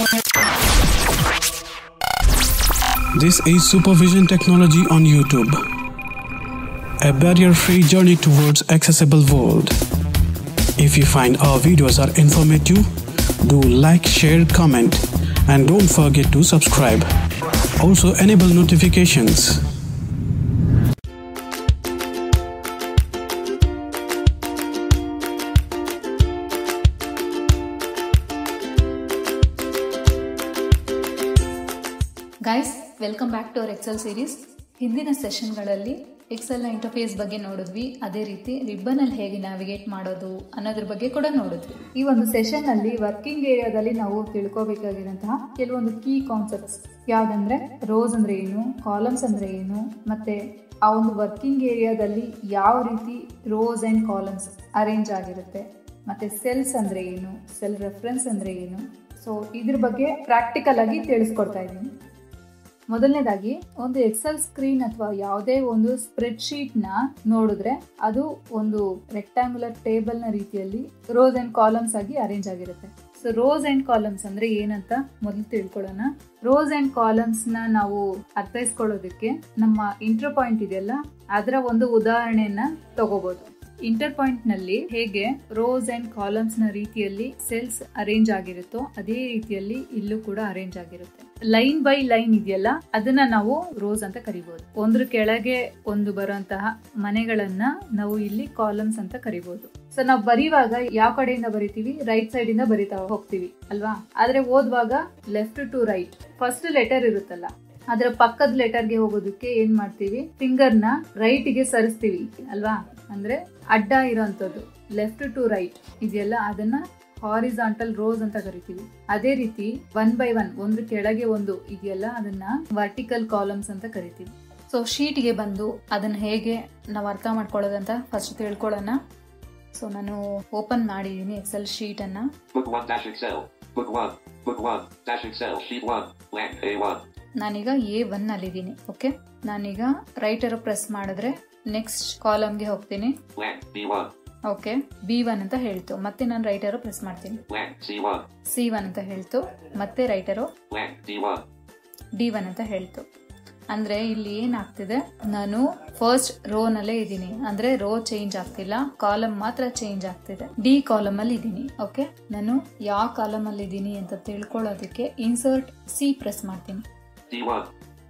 This is Supervision Technology on YouTube, a barrier-free journey towards accessible world. If you find our videos are informative, do like, share, comment, and don't forget to subscribe. Also enable notifications. Guys welcome back to our Excel series ಹಿಂದಿನ ಸೆಷನ್ಗಳಲ್ಲಿ ಎಕ್ಸೆಲ್ನ interface ಬಗ್ಗೆ ನೋಡಿದ್ವಿ ಅದೇ ರೀತಿ ರಿಬ್ಬನಲ್ಲಿ ಹೇಗೆ navigate ಮಾಡೋದು ಅನ್ನೋದ್ರ ಬಗ್ಗೆ ಕೂಡ ನೋಡಿದ್ವಿ ಈ ಒಂದು ಸೆಷನ್ ಅಲ್ಲಿ ವರ್ಕಿಂಗ್ ಏರಿಯಾದಲ್ಲಿ ನಾವು ತಿಳ್ಕೊಬೇಕಾಗಿರುವಂತಹ ಕೆಲವೊಂದು ಕೀ ಕಾನ್ಸೆಪ್ಟ್ಸ್ ಯಾವ್ದಂದ್ರೆ ರೋಸ್ ಅಂದ್ರೆ ಏನು ಕಾಲಮ್ಸ್ ಅಂದ್ರೆ ಏನು ಮತ್ತೆ ಆ ಒಂದು ವರ್ಕಿಂಗ್ ಏರಿಯಾದಲ್ಲಿ ಯಾವ ರೀತಿ ರೋಸ್ ಅಂಡ್ ಕಾಲಮ್ಸ್ ಅರೇಂಜ್ ಆಗಿರುತ್ತೆ ಮತ್ತೆ ಸೆಲ್ಸ್ ಅಂದ್ರೆ ಏನು ಸೆಲ್ ರೆಫರೆನ್ಸ್ ಅಂದ್ರೆ ಏನು ಸೊ ಇದ್ರ ಬಗ್ಗೆ ಪ್ರಾಕ್ಟಿಕಲ್ ಆಗಿ ತಿಳಿಸ್ಕೊಡ್ತಾ ಇದ್ದೀನಿ ಮೊದಲನೇದಾಗಿ ಒಂದು ಎಕ್ಸೆಲ್ ಸ್ಕ್ರೀನ್ ಅಥವಾ ಯಾವುದೇ ಒಂದು ಸ್ಪ್ರೆಡ್ ಶೀಟ್ ನ ನೋಡಿದ್ರೆ ಅದು ಒಂದು ರೆಕ್ಟಾಂಗುಲರ್ ಟೇಬಲ್ ನ ರೀತಿಯಲ್ಲಿ ರೋಸ್ ಅಂಡ್ ಕಾಲಮ್ಸ್ ಆಗಿ ಅರೇಂಜ್ ಆಗಿರುತ್ತೆ ಸೊ ರೋಸ್ ಅಂಡ್ ಕಾಲಮ್ಸ್ ಅಂದ್ರೆ ಏನಂತ ಮೊದಲು ತಿಳ್ಕೊಳ್ಳೋಣ ರೋಸ್ ಅಂಡ್ ಕಾಲಮ್ಸ್ ನ ನಾವು ಅರ್ಥೈಸ್ಕೊಳ್ಳೋದಕ್ಕೆ ನಮ್ಮ ಇಂಟರ್ ಪಾಯಿಂಟ್ ಇದೆಯಲ್ಲ ಅದರ ಒಂದು ಉದಾಹರಣೆಯನ್ನ ತಗೋಬಹುದು ಇಂಟರ್ ಪಾಯಿಂಟ್ ನಲ್ಲಿ ಹೇಗೆ ರೋಸ್ ಅಂಡ್ ಕಾಲಮ್ಸ್ ನ ರೀತಿಯಲ್ಲಿ ಸೆಲ್ಸ್ ಅರೇಂಜ್ ಆಗಿರುತ್ತೋ ಅದೇ ರೀತಿಯಲ್ಲಿ ಇಲ್ಲೂ ಕೂಡ ಅರೇಂಜ್ ಆಗಿರುತ್ತೆ ಲೈನ್ ಬೈ ಲೈನ್ ಇದೆಯಲ್ಲ ಅದನ್ನ ನಾವು ರೋಸ್ ಅಂತ ಕರಿಬಹುದು ಒಂದ್ರ ಕೆಳಗೆ ಒಂದು ಬರುವಂತಹ ಮನೆಗಳನ್ನ ನಾವು ಇಲ್ಲಿ ಕಾಲಮ್ಸ್ ಅಂತ ಕರಿಬಹುದು ಸೊ ನಾವು ಬರೀವಾಗ ಯಾವ ಕಡೆಯಿಂದ ಬರಿತೀವಿ ರೈಟ್ ಸೈಡ್ ಇಂದ ಬರಿತಾ ಹೋಗ್ತೀವಿ ಅಲ್ವಾ ಆದ್ರೆ ಓದುವಾಗ left to right first letter ಇರುತ್ತಲ್ಲ ಅದರ ಪಕ್ಕದ ಲೆಟರ್ಗೆ ಹೋಗೋದಕ್ಕೆ ಏನ್ ಮಾಡ್ತೀವಿ ಫಿಂಗರ್ ನ ರೈಟ್ ಗೆ ಸರಿಸ್ತೀವಿ ಅಲ್ವಾ ಅಂದ್ರೆ ಅಡ್ಡ ಇರೋಂಥದ್ದು ಲೆಫ್ಟ್ ಟು ರೈಟ್ ಇದೆಯಲ್ಲ ಅದನ್ನ ಹಾರಿಸಾಂಟಲ್ ರೋಸ್ ಅಂತ ಕರಿತೀವಿ ಅದೇ ರೀತಿ ಒನ್ ಬೈ ಒನ್ ಒಂದು ಕೆಳಗೆ ಒಂದು ಇದೆಯಲ್ಲ ಅದನ್ನ ವರ್ಟಿಕಲ್ ಕಾಲಮ್ಸ್ ಅಂತ ಕರಿತೀವಿ ಸೊ ಶೀಟ್ಗೆ ಬಂದು ಅದನ್ನ ಹೇಗೆ ನಾವು ಅರ್ಥ ಮಾಡ್ಕೊಳ್ಳೋದಂತ ಫಸ್ಟ್ ತಿಳ್ಕೊಳ್ಳೋಣ ಸೊ ನಾನು ಓಪನ್ ಮಾಡಿದ್ದೀನಿ ಎಕ್ಸೆಲ್ ಶೀಟ್ ಅನ್ನ Book 1 dash Excel. Book 1. Book 1 dash Excel. Sheet 1. Blank A1. ನಾನೀಗ ಎ ಒನ್ ಅಲ್ಲಿದ್ದೀನಿ ಓಕೆ ನಾನೀಗ ರೈಟರ್ ಪ್ರೆಸ್ ಮಾಡಿದ್ರೆ ನೆಕ್ಸ್ಟ್ ಕಾಲಮ್ಗೆ ಹೋಗ್ತೀನಿ Blank B1. Okay B one ಅಂತ ಹೇಳ್ತು ಮತ್ತೆ ನಾನು ರೈಟರು ಪ್ರೆಸ್ ಮಾಡ್ತೀನಿ Blank C1. ಸಿ ಒನ್ ಅಂತ ಹೇಳ್ತು ಮತ್ತೆ writer Blank D1. D one ಅಂತ ಹೇಳ್ತು ಅಂದ್ರೆ ಇಲ್ಲಿ ಏನಾಗ್ತಿದೆ ನಾನು ಫಸ್ಟ್ ರೋ ನಲ್ಲೇ ಇದ್ದೀನಿ ಅಂದ್ರೆ ರೋ ಚೇಂಜ್ ಆಗ್ತಿಲ್ಲ ಕಾಲಮ್ ಮಾತ್ರ ಚೇಂಜ್ ಆಗ್ತಿದೆ ಡಿ ಕಾಲಮ್ ಅಲ್ಲಿ ಇದ್ದೀನಿ ಓಕೆ ನಾನು ಯಾವ ಕಾಲಮ್ ಅಲ್ಲಿ ಇದ್ದೀನಿ ಅಂತ ತಿಳ್ಕೊಳ್ಳೋದಕ್ಕೆ ಇನ್ಸರ್ಟ್ ಸಿ ಪ್ರೆಸ್ ಮಾಡ್ತೀನಿ D1.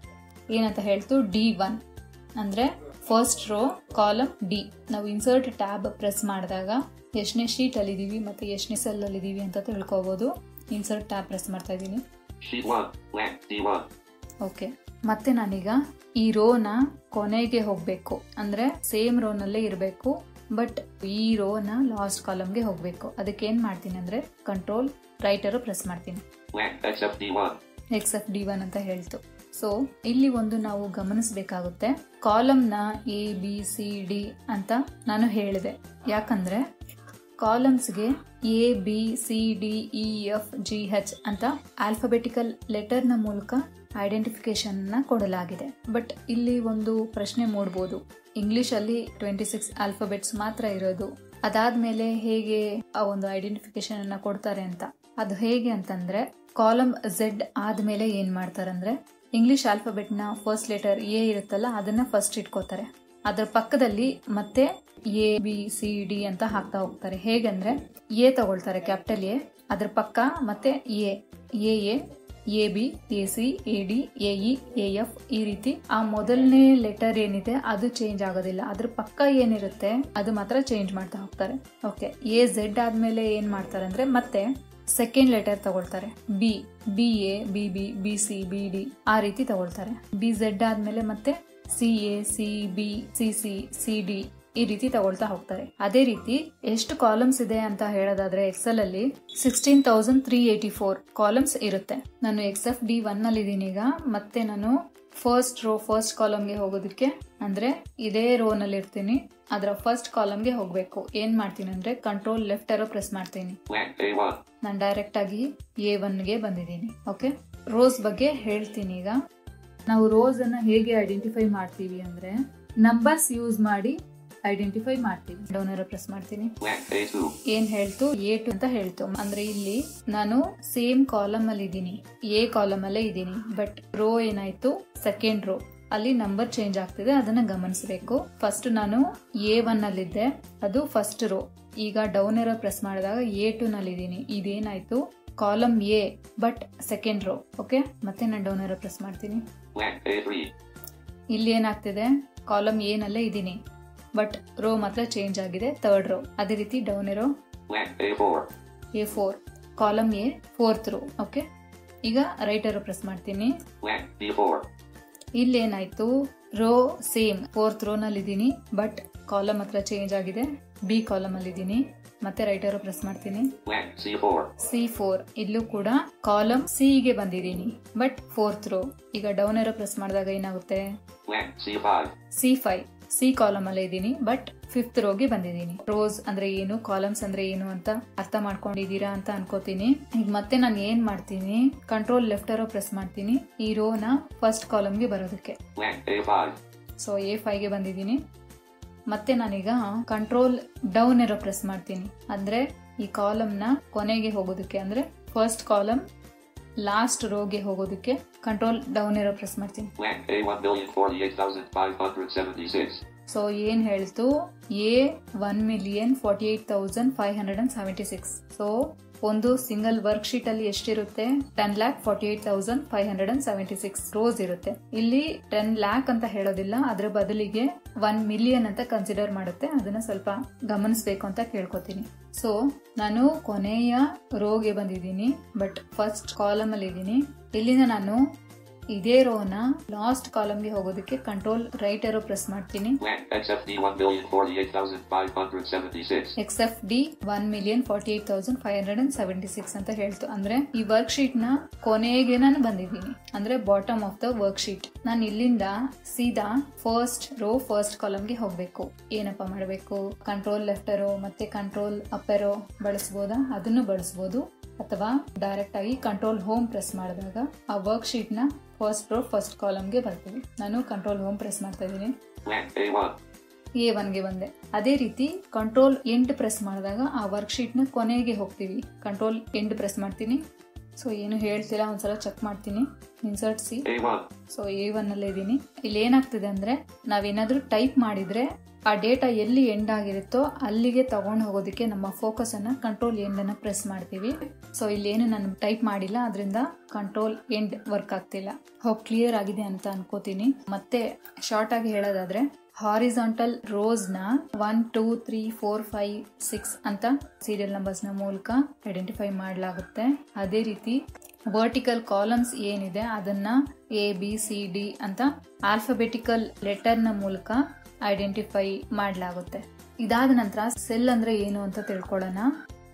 ಏನಂತ ಹೇಳ್ತು ಡಿ ಒನ್ ಅಂದ್ರೆ ಫಸ್ಟ್ ರೋ ಕಾಲಮ್ ಡಿ ನಾವು ಇನ್ಸರ್ಟ್ ಟ್ಯಾಬ್ ಪ್ರೆಸ್ ಮಾಡಿದಾಗ ಎಷ್ಟನೇ ಶೀಟ್ ಅಲ್ಲಿ ಇದೀವಿ ಮತ್ತೆ ಎಷ್ಟನೇ ಸೆಲ್ ಅಲ್ಲಿ ಇದೀವಿ ಅಂತ ತಿಳ್ಕೊಬಹುದು ಇನ್ಸರ್ಟ್ ಟ್ಯಾಬ್ ಪ್ರೆಸ್ ಮಾಡ್ತಾ ಇದ್ದೀನಿ Sheet 1. Blank D1. ಓಕೆ ಮತ್ತೆ ನಾನೀಗ ಈ ರೋನ ಕೊನೆಗೆ ಹೋಗ್ಬೇಕು ಅಂದ್ರೆ ಸೇಮ್ ರೋನಲ್ಲೇ ಇರಬೇಕು ಬಟ್ ಈ ರೋನ ಲಾಸ್ಟ್ ಕಾಲಮ್ಗೆ ಹೋಗ್ಬೇಕು ಅದಕ್ಕೆ ಏನ್ ಮಾಡ್ತೀನಿ ಅಂದ್ರೆ ಕಂಟ್ರೋಲ್ ರೈಟರು ಪ್ರೆಸ್ ಮಾಡ್ತೀನಿ Blank XF D1. X F D one ಅಂತ ಹೇಳ್ತು ಸೊ ಇಲ್ಲಿ ಒಂದು ನಾವು ಗಮನಿಸಬೇಕಾಗುತ್ತೆ ಕಾಲಮ್ನ ಎ ಬಿ ಸಿ ಡಿ ಅಂತ ನಾನು ಹೇಳಿದೆ ಯಾಕಂದ್ರೆ ಕಾಲಮ್ಸ್ಗೆ A B C D E F G H ಅಂತ ಆಲ್ಫಾಬೆಟಿಕಲ್ ಲೆಟರ್ನ ಮೂಲಕ ಐಡೆಂಟಿಫಿಕೇಶನ್ ನ ಕೊಡಲಾಗಿದೆ ಬಟ್ ಇಲ್ಲಿ ಒಂದು ಪ್ರಶ್ನೆ ಮೂಡ್ಬೋದು ಇಂಗ್ಲಿಷ್ ಅಲ್ಲಿ ಟ್ವೆಂಟಿ ಸಿಕ್ಸ್ ಆಲ್ಫಾಬೆಟ್ಸ್ ಮಾತ್ರ ಇರೋದು ಅದಾದ್ಮೇಲೆ ಹೇಗೆ ಆ ಒಂದು ಐಡೆಂಟಿಫಿಕೇಶನ್ ಅನ್ನ ಕೊಡ್ತಾರೆ ಅಂತ ಅದು ಹೇಗೆ ಅಂತಂದ್ರೆ ಕಾಲಮ್ ಝೆಡ್ ಆದ್ಮೇಲೆ ಏನ್ ಮಾಡ್ತಾರಂದ್ರೆ ಇಂಗ್ಲಿಷ್ ಆಲ್ಫಾಬೆಟ್ ನ ಫಸ್ಟ್ ಲೆಟರ್ ಎ ಇರುತ್ತಲ್ಲ ಅದನ್ನ ಫಸ್ಟ್ ಇಟ್ಕೋತಾರೆ ಅದರ ಪಕ್ಕದಲ್ಲಿ ಮತ್ತೆ ಎ ಬಿ ಸಿ ಡಿ ಅಂತ ಹಾಕ್ತಾ ಹೋಗ್ತಾರೆ ಹೇಗಂದ್ರೆ ಎ ತಗೊಳ್ತಾರೆ ಕ್ಯಾಪಿಟಲ್ ಎ ಅದ್ರ ಪಕ್ಕ ಮತ್ತೆ A A A A B A C A D A E A F ಈ ರೀತಿ ಆ ಮೊದಲನೇ ಲೆಟರ್ ಏನಿದೆ ಅದು ಚೇಂಜ್ ಆಗೋದಿಲ್ಲ ಅದ್ರ ಪಕ್ಕ ಏನಿರುತ್ತೆ ಅದು ಮಾತ್ರ ಚೇಂಜ್ ಮಾಡ್ತಾ ಹೋಗ್ತಾರೆ ಓಕೆ ಎ ಝೆಡ್ ಆದ್ಮೇಲೆ ಏನ್ ಮಾಡ್ತಾರೆ ಅಂದ್ರೆ ಮತ್ತೆ ಸೆಕೆಂಡ್ ಲೆಟರ್ ತಗೊಳ್ತಾರೆ B B A B B B C B D ಆ ರೀತಿ ತಗೊಳ್ತಾರೆ ಬಿ ಝೆಡ್ ಆದ್ಮೇಲೆ ಮತ್ತೆ C A C B C C C D ಈ ರೀತಿ ತಗೊಳ್ತಾ ಹೋಗ್ತಾರೆ ಅದೇ ರೀತಿ ಎಷ್ಟು ಕಾಲಮ್ಸ್ ಇದೆ ಅಂತ ಹೇಳೋದಾದ್ರೆ ಎಕ್ಸೆಲ್ ಅಲ್ಲಿ sixteen thousand three eighty four columns ಇರುತ್ತೆ ನಾನು ಎಕ್ಸ್ ಎಫ್ ಡಿ ಒನ್ ಅಲ್ಲಿ ಇದೀನಿ ಈಗ ಮತ್ತೆ ನಾನು ಫಸ್ಟ್ ರೋ ಫಸ್ಟ್ ಕಾಲಮ್ಗೆ ಹೋಗೋದಕ್ಕೆ ಅಂದ್ರೆ ಇದೇ ರೋ ನಲ್ಲಿ ಇರ್ತೀನಿ ಅದರ ಫಸ್ಟ್ ಕಾಲಮ್ಗೆ ಹೋಗ್ಬೇಕು ಏನ್ ಮಾಡ್ತೀನಿ ಅಂದ್ರೆ ಕಂಟ್ರೋಲ್ ಲೆಫ್ಟ್ ಅರೋ ಪ್ರೆಸ್ ಮಾಡ್ತೀನಿ Blank A1. ನಾನು ಡೈರೆಕ್ಟ್ ಆಗಿ ಎ ಒನ್ಗೆ ಬಂದಿದ್ದೀನಿ ಓಕೆ ರೋಸ್ ಬಗ್ಗೆ ಹೇಳ್ತೀನಿ ಈಗ ನಾವು ರೋಸ್ ಅನ್ನ ಹೇಗೆ ಐಡೆಂಟಿಫೈ ಮಾಡ್ತೀವಿ ಅಂದ್ರೆ ನಂಬರ್ಸ್ ಯೂಸ್ ಮಾಡಿ ಐಡೆಂಟಿಫೈ ಮಾಡ್ತೀವಿ ಡೌನ್ ಏರೋ ಪ್ರೆಸ್ ಮಾಡ್ತೀನಿ Blank A2. ಏನ್ ಹೇಳ್ತು ಎ ಟು ಅಂತ ಹೇಳ್ತು ಅಂದ್ರೆ ಇಲ್ಲಿ ನಾನು ಸೇಮ್ ಕಾಲಮ್ ಅಲ್ಲಿ ಇದ್ದೀನಿ ಎ ಕಾಲಮ್ ಅಲ್ಲೇ ಇದ್ದೀನಿ ಬಟ್ ರೋ ಏನಾಯ್ತು ಸೆಕೆಂಡ್ ರೋ ಅಲ್ಲಿ ನಂಬರ್ ಚೇಂಜ್ ಆಗ್ತಿದೆ ಅದನ್ನ ಗಮನಿಸಬೇಕು ಫಸ್ಟ್ ನಾನು ಎ ಒನ್ ಅಲ್ಲಿದ್ದೆ ಅದು ಫಸ್ಟ್ ರೋ ಈಗ ಡೌನ್ ಏರೋ ಪ್ರೆಸ್ ಮಾಡಿದಾಗ ಎ ಟು ನಲ್ಲಿ ಇದ್ದೀನಿ ಇದೇನಾಯ್ತು column A but second row okay ಮತ್ತೆ ನಾನು ಡೌನ್ ಏರೋ ಪ್ರೆಸ್ ಮಾಡ್ತೀನಿ Blank A3. ಇಲ್ಲಿ ಏನಾಗ್ತಿದೆ ಕಾಲಮ್ ಎ ನಲ್ಲೇ ಇದ್ದೀನಿ ಬಟ್ ರೋ ಮಾತ್ರ ಚೇಂಜ್ ಆಗಿದೆ ಥರ್ಡ್ ರೋ ಅದೇ ರೀತಿ down arrow Blank A4. A four column A fourth row okay ಈಗ ರೈಟ್ ಅರೋ ಪ್ರೆಸ್ ಮಾಡ್ತೀನಿ Blank B4. ಇಲ್ಲೇನಾಯ್ತು ರೋ ಸೇಮ್ ಫೋರ್ತ್ ರೋ ನಲ್ಲಿ ಇದ್ದೀನಿ ಬಟ್ ಕಾಲಮ್ ಹತ್ರ ಚೇಂಜ್ ಆಗಿದೆ ಬಿ ಕಾಲಮ್ ಅಲ್ಲಿ ಇದ್ದೀನಿ ಮತ್ತೆ ರೈಟ್ ಅರೋ ಪ್ರೆಸ್ ಮಾಡ್ತೀನಿ Blank C4. ಸಿ ಫೋರ್ ಇಲ್ಲೂ ಕೂಡ ಕಾಲಮ್ ಸಿ ಗೆ ಬಂದಿದ್ದೀನಿ ಬಟ್ ಫೋರ್ತ್ ರೋ ಈಗ ಡೌನ್ ಏರೋ ಪ್ರೆಸ್ ಮಾಡಿದಾಗ ಏನಾಗುತ್ತೆ Blank C5. C five C column ಅಲ್ಲೇ ಇದ್ದೀನಿ ಬಟ್ ಫಿಫ್ತ್ ರೋಗೆ ಬಂದಿದ್ದೀನಿ ರೋಸ್ ಅಂದ್ರೆ ಏನು ಕಾಲಮ್ಸ್ ಅಂದ್ರೆ ಏನು ಅಂತ ಅರ್ಥ ಮಾಡ್ಕೊಂಡಿದೀರಾ ಅಂತ ಅನ್ಕೋತೀನಿ ಈಗ ಮತ್ತೆ ನಾನು ಏನ್ ಮಾಡ್ತೀನಿ ಕಂಟ್ರೋಲ್ ಲೆಫ್ಟ್ ಅರೋ ಪ್ರೆಸ್ ಮಾಡ್ತೀನಿ ಈ ರೋನ ಫಸ್ಟ್ ಕಾಲಮ್ಗೆ ಬರೋದಕ್ಕೆ Blank A5. ಸೊ ಎ ಫೈವ್ಗೆ ಬಂದಿದ್ದೀನಿ ಮತ್ತೆ ನಾನೀಗ ಕಂಟ್ರೋಲ್ ಡೌನ್ ಎರೋ ಪ್ರೆಸ್ ಮಾಡ್ತೀನಿ ಅಂದ್ರೆ ಈ ಕಾಲಮ್ನ ಕೊನೆಗೆ ಹೋಗೋದಕ್ಕೆ ಅಂದ್ರೆ ಫಸ್ಟ್ ಕಾಲಮ್ ಲಾಸ್ಟ್ ರೋಗೆ ಹೋಗೋದಕ್ಕೆ ಕಂಟ್ರೋಲ್ ಡೌನ್ ಎರೋ ಪ್ರೆಸ್ ಮಾಡ್ತೀನಿ Blank A1,048,576. ಸೊ ಏನ್ ಹೇಳ್ತು A one million forty eight thousand five hundred and seventy six so ಒಂದು ಸಿಂಗಲ್ ವರ್ಕ್ ಶೀಟ್ ಅಲ್ಲಿ ಎಷ್ಟಿರುತ್ತೆ ten lakh forty eight thousand five hundred and seventy six rows ಇರುತ್ತೆ ಇಲ್ಲಿ ten lac ಅಂತ ಹೇಳೋದಿಲ್ಲ ಅದ್ರ ಬದಲಿಗೆ ಒನ್ ಮಿಲಿಯನ್ ಅಂತ ಕನ್ಸಿಡರ್ ಮಾಡುತ್ತೆ ಅದನ್ನ ಸ್ವಲ್ಪ ಗಮನಿಸಬೇಕು ಅಂತ ಕೇಳ್ಕೊತೀನಿ ಸೊ ನಾನು ಕೊನೆಯ ರೋಗೆ ಬಂದಿದ್ದೀನಿ ಬಟ್ ಫಸ್ಟ್ ಕಾಲಮ್ ಅಲ್ಲಿ ಇದ್ದೀನಿ ಇಲ್ಲಿಂದ ನಾನು ಇದೇ ರೋನ ಲಾಸ್ಟ್ ಕಾಲಮ್ಗೆ ಹೋಗೋದಕ್ಕೆ ಕಂಟ್ರೋಲ್ ರೈಟ್ ಎರೋ ಪ್ರೆಸ್ ಮಾಡ್ತೀನಿ Blank XFD 1,048,576. X F D one million forty eight thousand five hundred and seventy six ಅಂತ ಹೇಳ್ತು ಅಂದ್ರೆ ಈ ವರ್ಕ್ ಶೀಟ್ ನ ಕೊನೆಗೆ ನಾನು ಬಂದಿದ್ದೀನಿ ಅಂದ್ರೆ bottom of the worksheet ನಾನು ಇಲ್ಲಿಂದ ಸೀದಾ ಫಸ್ಟ್ ರೋ ಫಸ್ಟ್ ಕಾಲಮ್ಗೆ ಹೋಗ್ಬೇಕು ಏನಪ್ಪ ಮಾಡಬೇಕು ಕಂಟ್ರೋಲ್ ಲೆಫ್ಟ್ ರೋ ಮತ್ತೆ ಕಂಟ್ರೋಲ್ ಅಪ್ಪೆರೋ ಬಳಸ್ಬೋದಾ ಅದನ್ನು ಬಳಸ್ಬೋದು ಅಥವಾ ಡೈರೆಕ್ಟ್ ಆಗಿ ಕಂಟ್ರೋಲ್ ಹೋಮ್ ಪ್ರೆಸ್ ಮಾಡಿದಾಗ ಆ ವರ್ಕ್ ಶೀಟ್ ನ ಫಸ್ಟ್ ರೋ ಫಸ್ಟ್ ಕಾಲಮ್ಗೆ ಬರ್ತೀವಿ ನಾನು ಕಂಟ್ರೋಲ್ ಹೋಮ್ ಪ್ರೆಸ್ ಮಾಡ್ತಾ ಇದ್ದೀನಿ Blank A1. ಎ ಒನ್ಗೆ ಬಂದೆ ಅದೇ ರೀತಿ ಕಂಟ್ರೋಲ್ ಎಂಡ್ ಪ್ರೆಸ್ ಮಾಡಿದಾಗ ಆ ವರ್ಕ್ ಶೀಟ್ ನ ಕೊನೆಗೆ ಹೋಗ್ತೀವಿ ಕಂಟ್ರೋಲ್ ಎಂಡ್ ಪ್ರೆಸ್ ಮಾಡ್ತೀನಿ ಸೊ ಏನು ಹೇಳ್ತಿಲ್ಲ ಒಂದ್ಸಲ ಚೆಕ್ ಮಾಡ್ತೀನಿ insert C A1. So A one ಅಲ್ಲೇ ಇದ್ದೀನಿ ಇಲ್ಲಿ ಏನಾಗ್ತಿದೆ ಅಂದ್ರೆ ನಾವೇನಾದ್ರೂ ಟೈಪ್ ಮಾಡಿದ್ರೆ ಆ ಡೇಟಾ ಎಲ್ಲಿ ಎಂಡ್ ಆಗಿರುತ್ತೋ ಅಲ್ಲಿಗೆ ತಗೊಂಡು ಹೋಗೋದಕ್ಕೆ ನಮ್ಮ ಫೋಕಸ್ ಅನ್ನ ಕಂಟ್ರೋಲ್ ಎಂಡ್ ಅನ್ನ ಪ್ರೆಸ್ ಮಾಡ್ತೀವಿ ಸೊ ಇಲ್ಲಿ ಏನು ನಾನು ಟೈಪ್ ಮಾಡಿಲ್ಲ ಅದರಿಂದ ಕಂಟ್ರೋಲ್ ಎಂಡ್ ವರ್ಕ್ ಆಗ್ತಿಲ್ಲ ಹೋಗಿ ಕ್ಲಿಯರ್ ಆಗಿದೆ ಅಂತ ಅನ್ಕೋತೀನಿ ಮತ್ತೆ ಶಾರ್ಟ್ ಆಗಿ ಹೇಳೋದಾದ್ರೆ ಹಾರಿಸಾಂಟಲ್ ರೋಸ್ ನ one two three four five six ಅಂತ ಸೀರಿಯಲ್ ನಂಬರ್ಸ್ ನ ಮೂಲಕ ಐಡೆಂಟಿಫೈ ಮಾಡಲಾಗುತ್ತೆ ಅದೇ ರೀತಿ ವರ್ಟಿಕಲ್ ಕಾಲಮ್ಸ್ ಏನಿದೆ ಅದನ್ನ ಎ ಬಿ ಸಿ ಡಿ ಅಂತ ಆಲ್ಫಾಬೆಟಿಕಲ್ ಲೆಟರ್ ನ ಮೂಲಕ ಐಡೆಂಟಿಫೈ ಮಾಡಲಾಗುತ್ತೆ ಇದಾದ ನಂತರ ಸೆಲ್ ಅಂದ್ರೆ ಏನು ಅಂತ ತಿಳ್ಕೊಳ್ಳೋಣ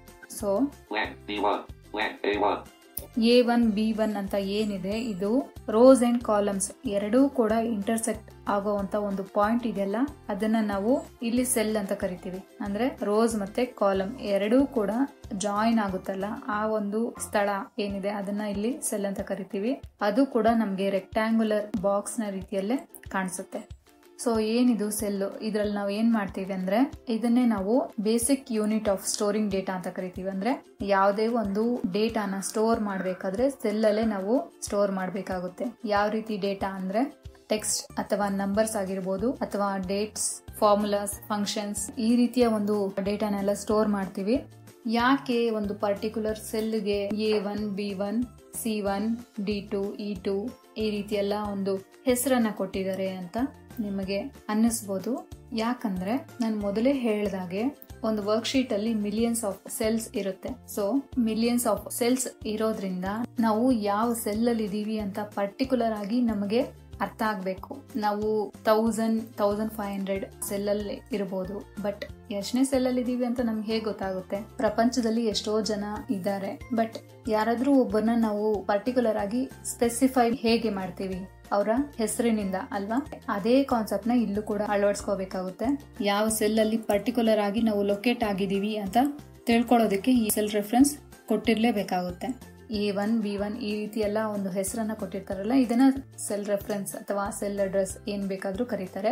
so Blank B1. Blank A1. A one B one ಅಂತ ಏನಿದೆ ಇದು ರೋಸ್ ಅಂಡ್ ಕಾಲಮ್ಸ್ ಎರಡೂ ಕೂಡ ಇಂಟರ್ಸೆಕ್ಟ್ ಆಗುವಂತ ಒಂದು ಪಾಯಿಂಟ್ ಇದೆಯಲ್ಲ ಅದನ್ನ ನಾವು ಇಲ್ಲಿ ಸೆಲ್ ಅಂತ ಕರಿತೀವಿ ಅಂದ್ರೆ ರೋಸ್ ಮತ್ತೆ ಕಾಲಮ್ ಎರಡೂ ಕೂಡ ಜಾಯಿನ್ ಆಗುತ್ತಲ್ಲ ಆ ಒಂದು ಸ್ಥಳ ಏನಿದೆ ಅದನ್ನ ಇಲ್ಲಿ ಸೆಲ್ ಅಂತ ಕರಿತೀವಿ ಅದು ಕೂಡ ನಮ್ಗೆ ರೆಕ್ಟ್ಯಾಂಗುಲರ್ ಬಾಕ್ಸ್ ನ ರೀತಿಯಲ್ಲೇ ಕಾಣಿಸುತ್ತೆ ಸೊ ಏನಿದು ಸೆಲ್ ಇದ್ರಲ್ಲಿ ನಾವು ಏನ್ ಮಾಡ್ತೀವಿ ಅಂದ್ರೆ ಇದನ್ನೇ ನಾವು basic unit of storing data ಅಂತ ಕರಿತೀವಿ ಅಂದ್ರೆ ಯಾವುದೇ ಒಂದು ಡೇಟಾನ ಸ್ಟೋರ್ ಮಾಡಬೇಕಾದ್ರೆ ಸೆಲ್ ಅಲ್ಲೇ ನಾವು ಸ್ಟೋರ್ ಮಾಡಬೇಕಾಗುತ್ತೆ ಯಾವ ರೀತಿ ಡೇಟಾ ಅಂದ್ರೆ ಟೆಕ್ಸ್ಟ್ ಅಥವಾ ನಂಬರ್ಸ್ ಆಗಿರ್ಬೋದು ಅಥವಾ ಡೇಟ್ಸ್ ಫಾರ್ಮುಲಾಸ್ ಫಂಕ್ಷನ್ಸ್ ಈ ರೀತಿಯ ಒಂದು ಡೇಟಾನೆಲ್ಲ ಸ್ಟೋರ್ ಮಾಡ್ತೀವಿ ಯಾಕೆ ಒಂದು ಪರ್ಟಿಕ್ಯುಲರ್ ಸೆಲ್ಗೆ A one B one C one D two E two ಈ ರೀತಿ ಎಲ್ಲ ಒಂದು ಹೆಸರನ್ನ ಕೊಟ್ಟಿದ್ದಾರೆ ಅಂತ ನಿಮಗೆ ಅನ್ನಿಸ್ಬೋದು ಯಾಕಂದ್ರೆ ನಾನು ಮೊದಲೇ ಹೇಳ್ದಾಗೆ ಒಂದು ವರ್ಕ್ ಶೀಟ್ ಅಲ್ಲಿ ಮಿಲಿಯನ್ಸ್ ಆಫ್ ಸೆಲ್ಸ್ ಇರುತ್ತೆ ಸೊ ಮಿಲಿಯನ್ಸ್ ಆಫ್ ಸೆಲ್ಸ್ ಇರೋದ್ರಿಂದ ನಾವು ಯಾವ ಸೆಲ್ ಅಲ್ಲಿ ಇದೀವಿ ಅಂತ ಪರ್ಟಿಕ್ಯುಲರ್ ಆಗಿ ನಮಗೆ ಅರ್ಥ ಆಗ್ಬೇಕು ನಾವು thousand thousand five hundred cell ಅಲ್ಲಿ ಇರಬಹುದು ಬಟ್ ಎಷ್ಟನೇ ಸೆಲ್ ಅಲ್ಲಿ ಇದೀವಿ ಅಂತ ನಮ್ಗೆ ಹೇಗೆ ಗೊತ್ತಾಗುತ್ತೆ ಪ್ರಪಂಚದಲ್ಲಿ ಎಷ್ಟೋ ಜನ ಇದ್ದಾರೆ ಬಟ್ ಯಾರಾದ್ರೂ ಒಬ್ಬರನ್ನ ನಾವು ಪರ್ಟಿಕ್ಯುಲರ್ ಆಗಿ ಸ್ಪೆಸಿಫೈ ಹೇಗೆ ಮಾಡ್ತೀವಿ ಅವರ ಹೆಸರಿನಿಂದ ಅಲ್ವಾ ಅದೇ ಕಾನ್ಸೆಪ್ಟ್ ನ ಇಲ್ಲೂ ಕೂಡ ಅಳವಡಿಸ್ಕೋಬೇಕಾಗುತ್ತೆ ಯಾವ ಸೆಲ್ ಅಲ್ಲಿ ಪರ್ಟಿಕ್ಯುಲರ್ ಆಗಿ ನಾವು ಲೊಕೇಟ್ ಆಗಿದೀವಿ ಅಂತ ತಿಳ್ಕೊಳ್ಳೋದಕ್ಕೆ ಈ ಸೆಲ್ ರೆಫರೆನ್ಸ್ ಕೊಟ್ಟಿರ್ಲೇಬೇಕಾಗುತ್ತೆ ಎ ಒನ್ ಬಿ ಒನ್ ಈ ರೀತಿ ಎಲ್ಲ ಒಂದು ಹೆಸರನ್ನ ಕೊಟ್ಟಿರ್ತಾರಲ್ಲ ಇದನ್ನ ಸೆಲ್ ರೆಫರೆನ್ಸ್ ಅಥವಾ ಸೆಲ್ ಅಡ್ರೆಸ್ ಏನ್ ಬೇಕಾದ್ರೂ ಕರೀತಾರೆ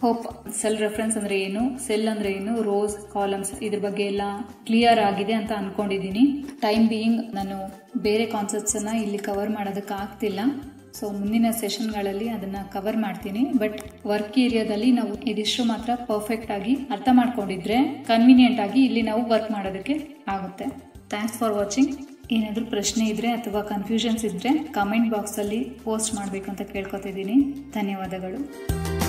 ಹೋಪ್ ಸೆಲ್ ರೆಫರೆನ್ಸ್ ಅಂದ್ರೆ ಏನು ಸೆಲ್ ಅಂದ್ರೆ ಏನು ರೋಸ್ ಕಾಲಮ್ಸ್ ಇದ್ರ ಬಗ್ಗೆ ಎಲ್ಲ ಕ್ಲಿಯರ್ ಆಗಿದೆ ಅಂತ ಅನ್ಕೊಂಡಿದ್ದೀನಿ ಟೈಮ್ ಬೀಯಿಂಗ್ ನಾನು ಬೇರೆ ಕಾನ್ಸೆಪ್ಟ್ಸ್ ಅನ್ನ ಇಲ್ಲಿ ಕವರ್ ಮಾಡೋದಕ್ಕೆ ಆಗ್ತಿಲ್ಲ ಸೊ ಮುಂದಿನ ಸೆಷನ್ಗಳಲ್ಲಿ ಅದನ್ನ ಕವರ್ ಮಾಡ್ತೀನಿ ಬಟ್ ವರ್ಕ್ ಏರಿಯಾದಲ್ಲಿ ನಾವು ಇದಿಷ್ಟು ಮಾತ್ರ ಪರ್ಫೆಕ್ಟ್ ಆಗಿ ಅರ್ಥ ಮಾಡ್ಕೊಂಡಿದ್ರೆ ಕನ್ವಿನಿಯೆಂಟ್ ಆಗಿ ಇಲ್ಲಿ ನಾವು ವರ್ಕ್ ಮಾಡೋದಕ್ಕೆ ಆಗುತ್ತೆ ಥ್ಯಾಂಕ್ಸ್ ಫಾರ್ ವಾಚಿಂಗ್ ಏನಾದರೂ ಪ್ರಶ್ನೆ ಇದ್ರೆ ಅಥವಾ ಕನ್ಫ್ಯೂಷನ್ಸ್ ಇದ್ರೆ ಕಮೆಂಟ್ ಬಾಕ್ಸಲ್ಲಿ ಪೋಸ್ಟ್ ಮಾಡಬೇಕು ಅಂತ ಕೇಳ್ಕೊತಿದ್ದೀನಿ ಧನ್ಯವಾದಗಳು